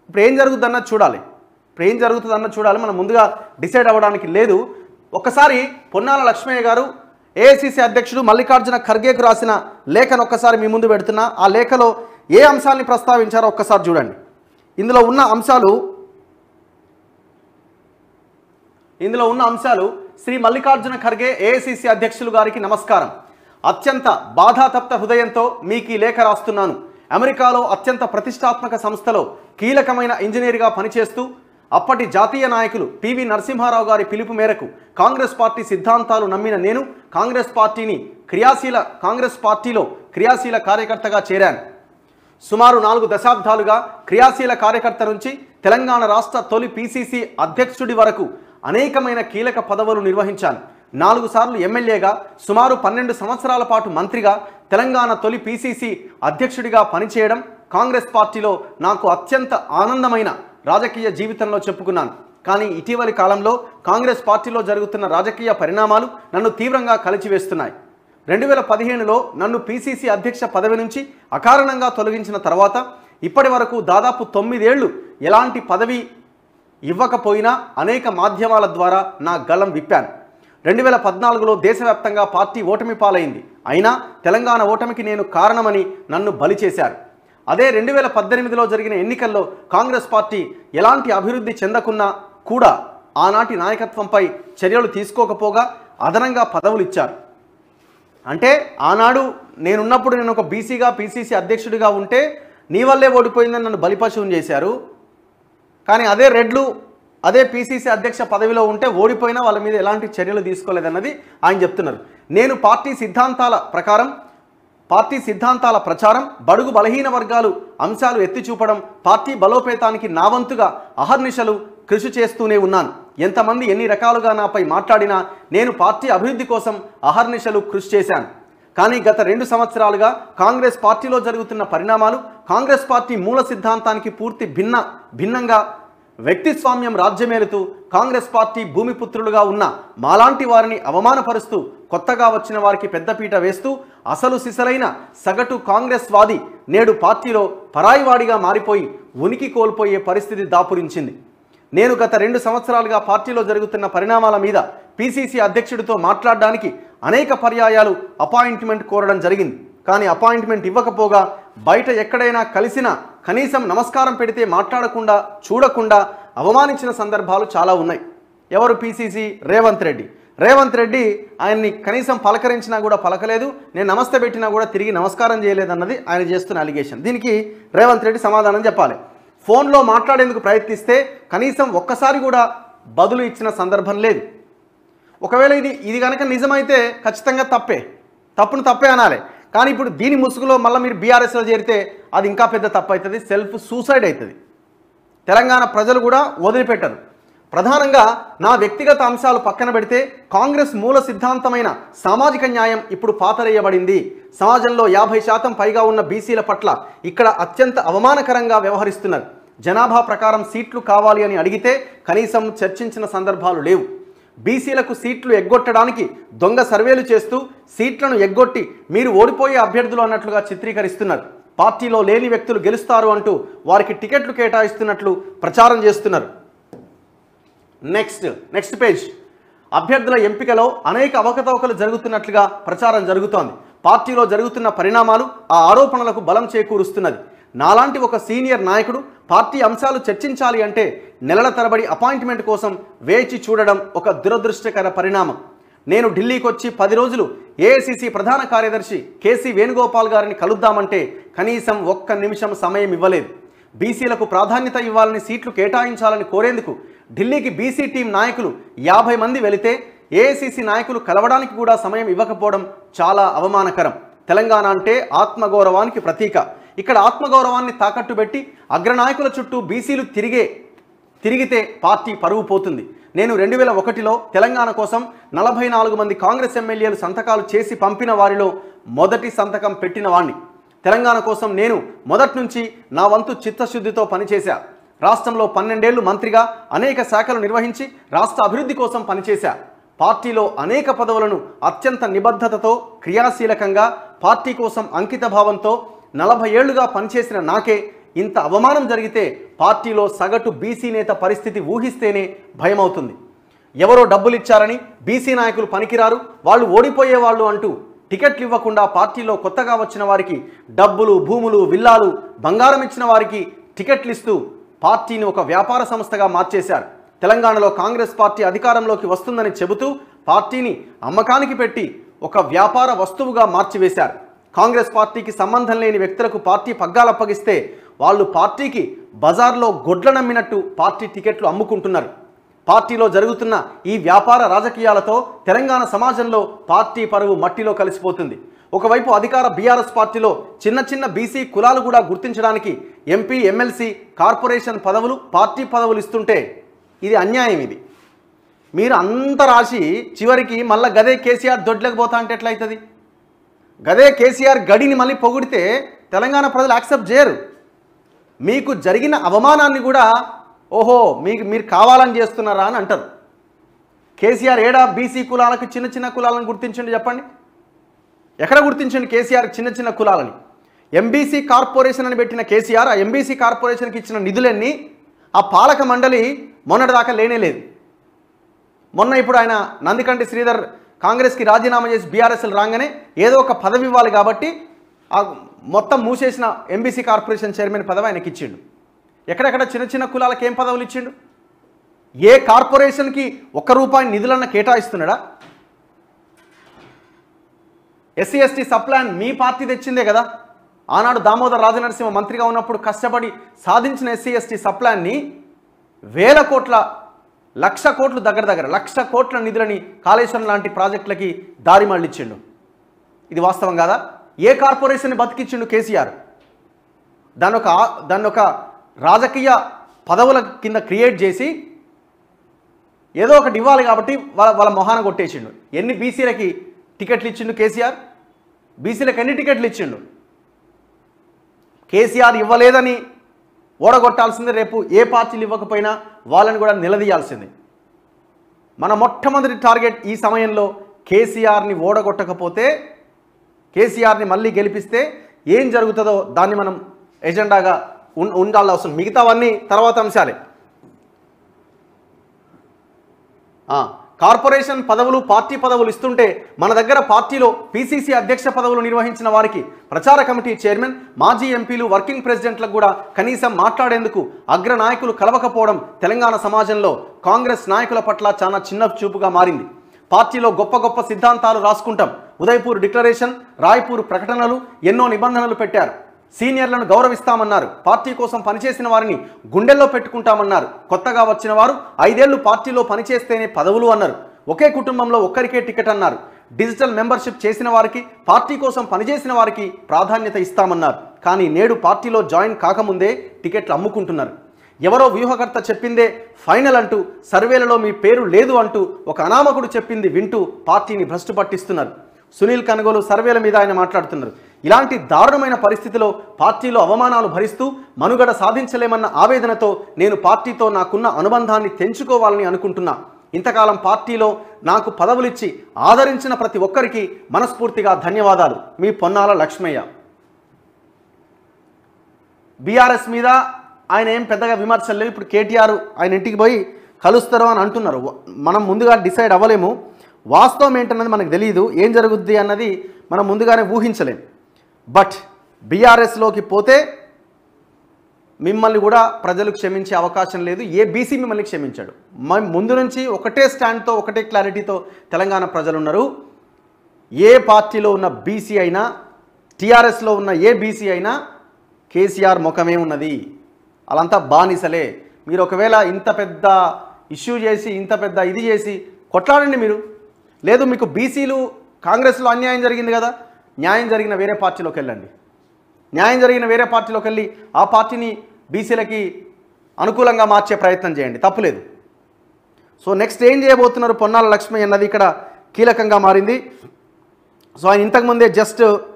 ఇప్పుడు ఏం జరుగుతుంది అన్నది చూడాలి ఇప్పుడు ఏం జరుగుతుంది అన్నది చూడాలి మనం ముందుగా డిసైడ్ అవ్వడానికి లేదు ఒక్కసారి పొన్నాల లక్ష్మయ్య గారు ఏఐసిసి అధ్యక్షుడు మల్లికార్జున ఖర్గేకు రాసిన లేఖను ఒక్కసారి మీ ముందు పెడుతున్నా ఆ లేఖలో ఏ అంశాన్ని ప్రస్తావించారో ఒక్కసారి చూడండి ఇందులో ఉన్న అంశాలు ఇందులో ఉన్న అంశాలు శ్రీ మల్లికార్జున ఖర్గే ఏఐసిసి అధ్యక్షులు గారికి నమస్కారం అత్యంత బాధాతప్త హృదయంతో మీకు ఈ లేఖ రాస్తున్నాను అమెరికాలో అత్యంత ప్రతిష్టాత్మక సంస్థలో కీలకమైన ఇంజనీర్గా పనిచేస్తూ అప్పటి జాతీయ నాయకులు పివి నరసింహారావు గారి పిలుపు మేరకు కాంగ్రెస్ పార్టీ సిద్ధాంతాలు నమ్మిన నేను కాంగ్రెస్ పార్టీని క్రియాశీల కాంగ్రెస్ పార్టీలో క్రియాశీల కార్యకర్తగా చేరాను సుమారు నాలుగు దశాబ్దాలుగా క్రియాశీల కార్యకర్త నుంచి తెలంగాణ రాష్ట్ర తొలి పిసిసి అధ్యక్షుడి వరకు అనేకమైన కీలక పదవులు నిర్వహించాను నాలుగు సార్లు ఎమ్మెల్యేగా సుమారు పన్నెండు సంవత్సరాల పాటు మంత్రిగా తెలంగాణ తొలి పిసిసి అధ్యక్షుడిగా పనిచేయడం కాంగ్రెస్ పార్టీలో నాకు అత్యంత ఆనందమైన రాజకీయ జీవితంలో చెప్పుకున్నాను కానీ ఇటీవలి కాలంలో కాంగ్రెస్ పార్టీలో జరుగుతున్న రాజకీయ పరిణామాలు నన్ను తీవ్రంగా కలిచివేస్తున్నాయి రెండు వేల పదిహేనులో నన్ను పిసిసి అధ్యక్ష పదవి నుంచి అకారణంగా తొలగించిన తర్వాత ఇప్పటి వరకు దాదాపు తొమ్మిదేళ్లు ఎలాంటి పదవి ఇవ్వకపోయినా అనేక మాధ్యమాల ద్వారా నా గలం విప్పాను రెండు వేల పద్నాలుగులో దేశవ్యాప్తంగా పార్టీ ఓటమి పాలైంది అయినా తెలంగాణ ఓటమికి నేను కారణమని నన్ను బలి చేశారు అదే రెండు వేల పద్దెనిమిదిలో జరిగిన ఎన్నికల్లో కాంగ్రెస్ పార్టీ ఎలాంటి అభివృద్ధి చెందకున్నా కూడా ఆనాటి నాయకత్వంపై చర్యలు తీసుకోకపోగా అదనంగా పదవులు ఇచ్చారు అంటే ఆనాడు నేనున్నప్పుడు నేను ఒక బీసీగా పీసీసీ అధ్యక్షుడిగా ఉంటే నీ వల్లే ఓడిపోయిందని నన్ను బలిపశువుని చేశారు కానీ అదే రెడ్లు అదే పీసీసీ అధ్యక్ష పదవిలో ఉంటే ఓడిపోయినా వాళ్ళ మీద ఎలాంటి చర్యలు తీసుకోలేదన్నది ఆయన చెప్తున్నారు నేను పార్టీ సిద్ధాంతాల ప్రకారం పార్టీ సిద్ధాంతాల ప్రచారం బడుగు బలహీన వర్గాలు అంశాలు ఎత్తి చూపడం పార్టీ బలోపేతానికి నా వంతుగా అహర్నిశలు కృషి చేస్తూనే ఉన్నాను ఎంతమంది ఎన్ని రకాలుగా నాపై మాట్లాడినా నేను పార్టీ అభివృద్ధి కోసం అహర్నిశలు కృషి చేశాను కానీ గత రెండు సంవత్సరాలుగా కాంగ్రెస్ పార్టీలో జరుగుతున్న పరిణామాలు కాంగ్రెస్ పార్టీ మూల సిద్ధాంతానికి పూర్తి భిన్న భిన్నంగా వ్యక్తిస్వామ్యం రాజ్యమేలుతూ కాంగ్రెస్ పార్టీ భూమిపుత్రులుగా ఉన్న మాలాంటి వారిని అవమానపరుస్తూ కొత్తగా వచ్చిన వారికి పెద్దపీట వేస్తూ అసలు సిసలైన సగటు కాంగ్రెస్ వాది నేడు పార్టీలో పరాయివాడిగా మారిపోయి ఉనికి కోల్పోయే పరిస్థితి దాపురించింది నేను గత రెండు సంవత్సరాలుగా పార్టీలో జరుగుతున్న పరిణామాల మీద పిసిసి అధ్యక్షుడితో మాట్లాడడానికి అనేక పర్యాయాలు అపాయింట్మెంట్ కోరడం జరిగింది కానీ అపాయింట్మెంట్ ఇవ్వకపోగా బయట ఎక్కడైనా కలిసినా కనీసం నమస్కారం పెడితే మాట్లాడకుండా చూడకుండా అవమానించిన సందర్భాలు చాలా ఉన్నాయి ఎవరు పిసిసి రేవంత్ రెడ్డి రేవంత్ రెడ్డి ఆయన్ని కనీసం పలకరించినా కూడా పలకలేదు నేను నమస్తే పెట్టినా కూడా తిరిగి నమస్కారం చేయలేదన్నది ఆయన చేస్తున్న అలిగేషన్ దీనికి రేవంత్ రెడ్డి సమాధానం చెప్పాలి ఫోన్లో మాట్లాడేందుకు ప్రయత్నిస్తే కనీసం ఒక్కసారి కూడా బదులు ఇచ్చిన సందర్భం లేదు ఒకవేళ ఇది ఇది కనుక నిజమైతే ఖచ్చితంగా తప్పే తప్పును తప్పే అనాలి కానీ ఇప్పుడు దీని ముసుగులో మళ్ళీ మీరు బీఆర్ఎస్లో చేరితే అది ఇంకా పెద్ద తప్పు అవుతుంది సెల్ఫ్ సూసైడ్ అవుతుంది తెలంగాణ ప్రజలు కూడా వదిలిపెట్టరు ప్రధానంగా నా వ్యక్తిగత అంశాలు పక్కన పెడితే కాంగ్రెస్ మూల సిద్ధాంతమైన సామాజిక న్యాయం ఇప్పుడు పాతరేయబడింది సమాజంలో యాభై శాతం పైగా ఉన్న బీసీల పట్ల ఇక్కడ అత్యంత అవమానకరంగా వ్యవహరిస్తున్నారు జనాభా ప్రకారం సీట్లు కావాలి అని అడిగితే కనీసం చర్చించిన సందర్భాలు లేవు బీసీలకు సీట్లు ఎగ్గొట్టడానికి దొంగ సర్వేలు చేస్తూ సీట్లను ఎగ్గొట్టి మీరు ఓడిపోయే అభ్యర్థులు అన్నట్లుగా చిత్రీకరిస్తున్నారు పార్టీలో లేని వ్యక్తులు గెలుస్తారు అంటూ వారికి టికెట్లు కేటాయిస్తున్నట్లు ప్రచారం చేస్తున్నారు నెక్స్ట్ నెక్స్ట్ పేజ్ అభ్యర్థుల ఎంపికలో అనేక అవకతవకలు జరుగుతున్నట్లుగా ప్రచారం జరుగుతోంది పార్టీలో జరుగుతున్న పరిణామాలు ఆ ఆరోపణలకు బలం చేకూరుస్తున్నది నాలాంటి ఒక సీనియర్ నాయకుడు పార్టీ అంశాలు చర్చించాలి అంటే నెలల తరబడి అపాయింట్మెంట్ కోసం వేచి చూడడం ఒక దురదృష్టకర పరిణామం నేను ఢిల్లీకి వచ్చి పది రోజులు ఏఐసిసి ప్రధాన కార్యదర్శి కేసీ వేణుగోపాల్ గారిని కలుద్దామంటే కనీసం ఒక్క నిమిషం సమయం ఇవ్వలేదు బీసీలకు ప్రాధాన్యత ఇవ్వాలని సీట్లు కేటాయించాలని కోరేందుకు ఢిల్లీకి బీసీ టీం నాయకులు యాభై మంది వెళితే ఏఐసిసి నాయకులు కలవడానికి కూడా సమయం ఇవ్వకపోవడం చాలా అవమానకరం తెలంగాణ అంటే ఆత్మగౌరవానికి ప్రతీక ఇక్కడ ఆత్మగౌరవాన్ని తాకట్టు పెట్టి అగ్రనాయకుల చుట్టూ బీసీలు తిరిగే తిరిగితే పార్టీ పరువు పోతుంది నేను రెండు వేల ఒకటిలో తెలంగాణ కోసం నలభై నాలుగు మంది కాంగ్రెస్ ఎమ్మెల్యేలు సంతకాలు చేసి పంపిన వారిలో మొదటి సంతకం పెట్టిన వాణ్ణి తెలంగాణ కోసం నేను మొదటి నుంచి నా వంతు చిత్తశుద్ధితో పనిచేశా రాష్ట్రంలో పన్నెండేళ్లు మంత్రిగా అనేక శాఖలు నిర్వహించి రాష్ట్ర అభివృద్ధి కోసం పనిచేశా పార్టీలో అనేక పదవులను అత్యంత నిబద్ధతతో క్రియాశీలకంగా పార్టీ కోసం అంకిత భావంతో నలభై ఏళ్లుగా పనిచేసిన నాకే ఇంత అవమానం జరిగితే పార్టీలో సగటు బీసీ నేత పరిస్థితి ఊహిస్తేనే భయమవుతుంది ఎవరో డబ్బులు ఇచ్చారని బీసీ నాయకులు పనికిరారు వాళ్ళు ఓడిపోయే వాళ్ళు అంటూ టికెట్లు ఇవ్వకుండా పార్టీలో కొత్తగా వచ్చిన వారికి డబ్బులు భూములు విల్లాలు బంగారం ఇచ్చిన వారికి టికెట్లు ఇస్తూ పార్టీని ఒక వ్యాపార సంస్థగా మార్చేశారు తెలంగాణలో కాంగ్రెస్ పార్టీ అధికారంలోకి వస్తుందని చెబుతూ పార్టీని అమ్మకానికి పెట్టి ఒక వ్యాపార వస్తువుగా మార్చివేశారు కాంగ్రెస్ పార్టీకి సంబంధం లేని వ్యక్తులకు పార్టీ పగ్గాలు అప్పగిస్తే వాళ్ళు పార్టీకి బజార్లో గొడ్ల నమ్మినట్టు పార్టీ టికెట్లు అమ్ముకుంటున్నారు పార్టీలో జరుగుతున్న ఈ వ్యాపార రాజకీయాలతో తెలంగాణ సమాజంలో పార్టీ పరువు మట్టిలో కలిసిపోతుంది ఒకవైపు అధికార బీఆర్ఎస్ పార్టీలో చిన్న చిన్న బీసీ కులాలు కూడా గుర్తించడానికి ఎంపీ ఎమ్మెల్సీ కార్పొరేషన్ పదవులు పార్టీ పదవులు ఇస్తుంటే ఇది అన్యాయం ఇది మీరు అంత రాసి చివరికి మళ్ళీ గదే కేసీఆర్ దొడ్లకు పోతా అంటే ఎట్లయితుంది గదే కేసీఆర్ గడిని మళ్ళీ పొగిడితే తెలంగాణ ప్రజలు యాక్సెప్ట్ చేయరు మీకు జరిగిన అవమానాన్ని కూడా ఓహో మీకు మీరు కావాలని చేస్తున్నారా అని అంటారు కేసీఆర్ ఏడా బీసీ కులాలకు చిన్న చిన్న కులాలను గుర్తించండి చెప్పండి ఎక్కడ గుర్తించండి కేసీఆర్ చిన్న చిన్న కులాలని ఎంబీసీ కార్పొరేషన్ అని పెట్టిన కేసీఆర్ ఆ ఎంబీసీ కార్పొరేషన్కి ఇచ్చిన నిధులన్నీ ఆ పాలక మండలి మొన్నటిదాకా లేనే లేదు మొన్న ఇప్పుడు ఆయన నందికంటి శ్రీధర్ కాంగ్రెస్కి రాజీనామా చేసి బీఆర్ఎస్ఎల్ రాగానే ఏదో ఒక పదవి ఇవ్వాలి కాబట్టి ఆ మొత్తం మూసేసిన ఎంబీసీ కార్పొరేషన్ చైర్మన్ పదవి ఆయనకి ఇచ్చిండు ఎక్కడెక్కడ చిన్న చిన్న కులాలకు ఏం పదవులు ఇచ్చిండు ఏ కార్పొరేషన్కి ఒక్క రూపాయి నిధులన్న కేటాయిస్తున్నాడా ఎస్సీ ఎస్టీ సప్లాన్ మీ పార్టీ తెచ్చిందే కదా ఆనాడు దామోదర్ రాజనరసింహ మంత్రిగా ఉన్నప్పుడు కష్టపడి సాధించిన ఎస్సీ ఎస్టీ సప్లాన్ని వేల కోట్ల లక్ష కోట్లు దగ్గర దగ్గర లక్ష కోట్ల నిధులని కాళేశ్వరం లాంటి ప్రాజెక్టులకి దారి మళ్ళిచ్చిండు ఇది వాస్తవం కాదా ఏ కార్పొరేషన్ బతికిచ్చిండు కేసీఆర్ దాన్ని ఒక ఆ- దాన్ని ఒక రాజకీయ పదవుల కింద క్రియేట్ చేసి ఏదో ఒకటి ఇవ్వాలి కాబట్టి వాళ్ళ వాళ్ళ మొహాన కొట్టేసిండు ఎన్ని బీసీలకి టికెట్లు ఇచ్చిండు కేసీఆర్ బీసీలకు ఎన్ని టికెట్లు ఇచ్చిండు కేసీఆర్ ఇవ్వలేదని ఓడగొట్టాల్సిందే రేపు ఏ పార్టీలు ఇవ్వకపోయినా వాళ్ళని కూడా నిలదీయాల్సిందే మన మొట్టమొదటి టార్గెట్ ఈ సమయంలో కేసీఆర్ని ఓడగొట్టకపోతే కేసీఆర్ని మళ్ళీ గెలిపిస్తే ఏం జరుగుతుందో దాన్ని మనం ఎజెండాగా ఉన్ ఉండాలి అవసరం మిగతావన్నీ తర్వాత అంశాలే ఆ, కార్పొరేషన్ పదవులు పార్టీ పదవులు ఇస్తుంటే మన దగ్గర పార్టీలో పీసీసీ అధ్యక్ష పదవులు నిర్వహించిన వారికి ప్రచార కమిటీ చైర్మన్ మాజీ ఎంపీలు వర్కింగ్ ప్రెసిడెంట్లకు కూడా కనీసం మాట్లాడేందుకు అగ్ర నాయకులు కలవకపోవడం తెలంగాణ సమాజంలో కాంగ్రెస్ నాయకుల పట్ల చాలా చిన్న చూపుగా మారింది పార్టీలో గొప్ప గొప్ప సిద్ధాంతాలు రాసుకుంటాం ఉదయపూర్ డిక్లరేషన్ రాయ్పూర్ ప్రకటనలు ఎన్నో నిబంధనలు పెట్టారు సీనియర్లను గౌరవిస్తామన్నారు పార్టీ కోసం పనిచేసిన వారిని గుండెల్లో పెట్టుకుంటామన్నారు కొత్తగా వచ్చిన వారు ఐదేళ్లు పార్టీలో పనిచేస్తేనే పదవులు అన్నారు ఒకే కుటుంబంలో ఒక్కరికే టికెట్ అన్నారు డిజిటల్ మెంబర్షిప్ చేసిన వారికి పార్టీ కోసం పనిచేసిన వారికి ప్రాధాన్యత ఇస్తామన్నారు కానీ నేడు పార్టీలో జాయిన్ కాకముందే టికెట్లు అమ్ముకుంటున్నారు ఎవరో వ్యూహకర్త చెప్పిందే ఫైనల్ అంటూ సర్వేలలో మీ పేరు లేదు అంటూ ఒక అనామకుడు చెప్పింది వింటూ పార్టీని భ్రష్టు పట్టిస్తున్నారు సునీల్ కనుగోలు సర్వేల మీద ఆయన మాట్లాడుతున్నారు ఇలాంటి దారుణమైన పరిస్థితిలో పార్టీలో అవమానాలు భరిస్తూ మనుగడ సాధించలేమన్న ఆవేదనతో నేను పార్టీతో నాకున్న అనుబంధాన్ని తెంచుకోవాలని అనుకుంటున్నా ఇంతకాలం పార్టీలో నాకు పదవులిచ్చి ఆదరించిన ప్రతి ఒక్కరికి మనస్ఫూర్తిగా ధన్యవాదాలు మీ పొన్నాల లక్ష్మయ్య బీఆర్ఎస్ మీద ఆయన ఏం పెద్దగా విమర్శలు లేవు ఇప్పుడు కేటీఆర్ ఆయన ఇంటికి పోయి కలుస్తారు అని అంటున్నారు వ- మనం ముందుగా డిసైడ్ అవ్వలేము వాస్తవం ఏంటన్నది మనకు తెలియదు ఏం జరుగుద్ది అన్నది మనం ముందుగానే ఊహించలేం బట్ బీఆర్ఎస్లోకి పోతే మిమ్మల్ని కూడా ప్రజలు క్షమించే అవకాశం లేదు ఏ బీసీ మిమ్మల్ని క్షమించాడు మ ముందు నుంచి ఒకటే స్టాండ్తో ఒకటే క్లారిటీతో తెలంగాణ ప్రజలు ఉన్నారు ఏ పార్టీలో ఉన్న బీసీ అయినా టీఆర్ఎస్లో ఉన్న ఏ బీసీ అయినా కేసీఆర్ ముఖమే ఉన్నది వాళ్ళంతా బానిసలే మీరు ఒకవేళ ఇంత పెద్ద ఇష్యూ చేసి ఇంత పెద్ద ఇది చేసి కొట్లాడండి మీరు లేదు మీకు బీసీలు కాంగ్రెస్లో అన్యాయం జరిగింది కదా న్యాయం జరిగిన వేరే పార్టీలోకి వెళ్ళండి న్యాయం జరిగిన వేరే పార్టీలోకి వెళ్ళి ఆ పార్టీని బీసీలకి అనుకూలంగా మార్చే ప్రయత్నం చేయండి తప్పులేదు సో నెక్స్ట్ ఏం చేయబోతున్నారు పొన్నాల లక్ష్మి అన్నది ఇక్కడ కీలకంగా మారింది సో ఆయన ఇంతకుముందే జస్ట్